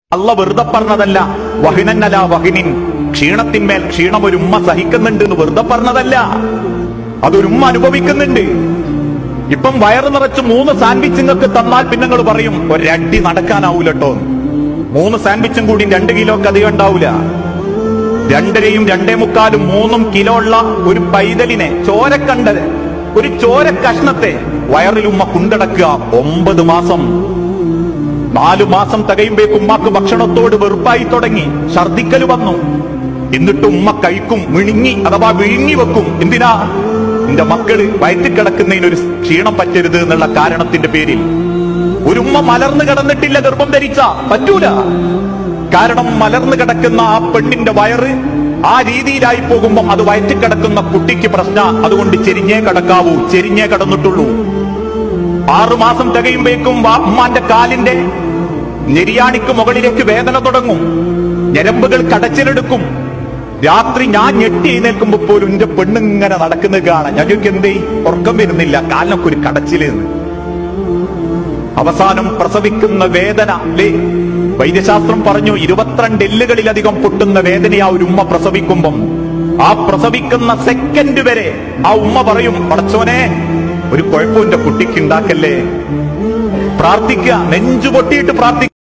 അല്ല വെറുതെ പറഞ്ഞതല്ല വഹിനന്നല വഹിനിൻ ക്ഷീണത്തിന്മേൽ ക്ഷീണം ഒരു ഉമ്മ സഹിക്കുന്നുണ്ട് എന്ന് വെറുതെ പറഞ്ഞതല്ല അതൊരു ഉമ്മ അനുഭവിക്കുന്നുണ്ട് ഇപ്പം വയറ് നിറച്ച് മൂന്ന് സാൻഡ്വിച്ച് നിങ്ങൾക്ക് തന്നാൽ പിന്നെ നിങ്ങൾ പറയും ഒരടി നടക്കാനാവൂലട്ടോ മൂന്ന് സാൻഡ്വിച്ചും കൂടി രണ്ട് കിലോക്ക് അധികം ഉണ്ടാവൂല രണ്ടരയും രണ്ടേ മുക്കാലും മൂന്നും കിലോ ഉള്ള ഒരു പൈതലിനെ ചോരക്കണ്ടത് ഒരു ചോര കഷ്ണത്തെ വയറിൽ ഉമ്മ കുണ്ടടക്കുക ഒമ്പത് മാസം നാലു മാസം തികയുമ്പേക്ക് ഉമ്മക്ക് ഭക്ഷണത്തോട് വെറുപ്പായി തുടങ്ങി ഛർദിക്കൽ വന്നു എന്നിട്ട് ഉമ്മ കഴിക്കും മിഴുങ്ങി അഥവാ വിഴുങ്ങി വെക്കും എന്തിനാ എന്റെ മക്കള് വയറ്റിൽ കിടക്കുന്നതിന് ഒരു ക്ഷീണം പറ്റരുത് എന്നുള്ള കാരണത്തിന്റെ പേരിൽ ഒരു ഉമ്മ മലർന്നു കിടന്നിട്ടില്ല ഗർഭം ധരിച്ച പറ്റൂല കാരണം മലർന്നു കിടക്കുന്ന ആ പെണ്ണിന്റെ വയറ് ആ രീതിയിലായി പോകുമ്പോൾ അത് വയറ്റിൽ കിടക്കുന്ന കുട്ടിക്ക് പ്രശ്ന അതുകൊണ്ട് ചെരിഞ്ഞേ കിടക്കാവൂ ചെരിഞ്ഞേ കിടന്നിട്ടുള്ളൂ ആറുമാസം തികയുമ്പേക്കും വാ- ഉമ്മാന്റെ കാലിന്റെ നെരിയാണിക്ക് മുകളിലേക്ക് വേദന തുടങ്ങും ഞരമ്പുകൾ കടച്ചിലെടുക്കും രാത്രി ഞാൻ ഞെട്ടി എഴുന്നേൽക്കുമ്പോ പോലും എന്റെ പെണ്ണിങ്ങനെ നടക്കുന്നത് കാണാം ഞങ്ങൾക്ക് എന്തേ ഉറക്കം വരുന്നില്ല കാലിനൊക്കെ ഒരു കടച്ചിലെന്ന് അവസാനം പ്രസവിക്കുന്ന വേദന അല്ലേ വൈദ്യശാസ്ത്രം പറഞ്ഞു ഇരുപത്തിരണ്ട് എല്ലുകളിലധികം പൊട്ടുന്ന വേദനയാ ഒരു ഉമ്മ പ്രസവിക്കുമ്പം ആ പ്രസവിക്കുന്ന സെക്കൻഡ് വരെ ആ ഉമ്മ പറയും പടച്ചോനെ ഒരു കുഴപ്പം എന്റെ കുട്ടിക്ക് ഉണ്ടാക്കല്ലേ പ്രാർത്ഥിക്കുക നെഞ്ചു പൊട്ടിയിട്ട് പ്രാർത്ഥിക്കുക